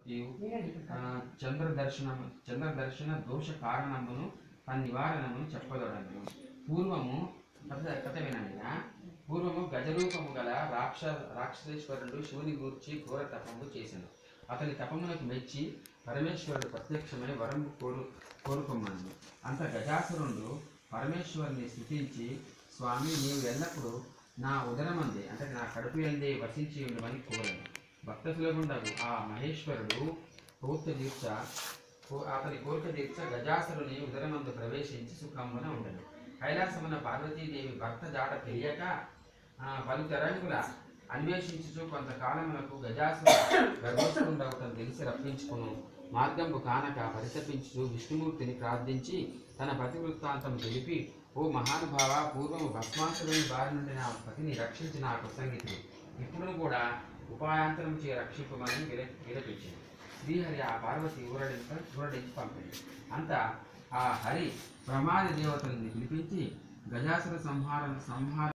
ఈ ఆ, చంద్ర దర్శనం చంద్ర దర్శన దోష కారణమును తన నివారణమును చెప్పదొడను పూర్వము కథ కథ వినగా పూర్వము గజరూపము గల రాక్ష రాక్షసేశ్వరుడు శివుని గూర్చి ఘోర తపము చేసెను అతని తపమునకు మెచ్చి పరమేశ్వరుడు ప్రత్యక్షమై వరం కోరు కోరుకోమన్నాడు అంత గజాసురుడు పరమేశ్వరుని స్థుతించి స్వామి నీవు ఎల్లప్పుడూ నా ఉదరమందే అంటే నా కడుపు ఎందే వసించి ఉండమని కోరాను భక్త సులగుండగు ఆ మహేశ్వరుడు కోర్త తీర్చ కో- అతని కోరిక తీర్చ గజాసురుని ఉదరమందు ప్రవేశించి సుఖమున ఉండను కైలాసమున పార్వతీదేవి భర్త జాడ తెలియక ఆ, పలు తరంగుల అన్వేషించుచు కొంతకాలమునకు గజాసుర గర్భస్థుండవుతను తెలిసి రప్పించుకును మార్గంపు కానక పరితపించుచు విష్ణుమూర్తిని ప్రార్థించి తన పతి వృత్తాంతం తెలిపి ఓ మహానుభావ పూర్వము భస్మాసురుని బారి నుండి నా పతిని రక్షించిన ఆ కృతజ్ఞతలు ఇప్పుడు కూడా ఉపాయాంతరం చే రక్షింపమని విల విలపించింది శ్రీహరి ఆ పార్వతి ఊరడింప ఊరడించి పంపింది అంత ఆ హరి ప్రమాద దేవతల్ని పిలిపించి గజాసుర సంహారం సంహార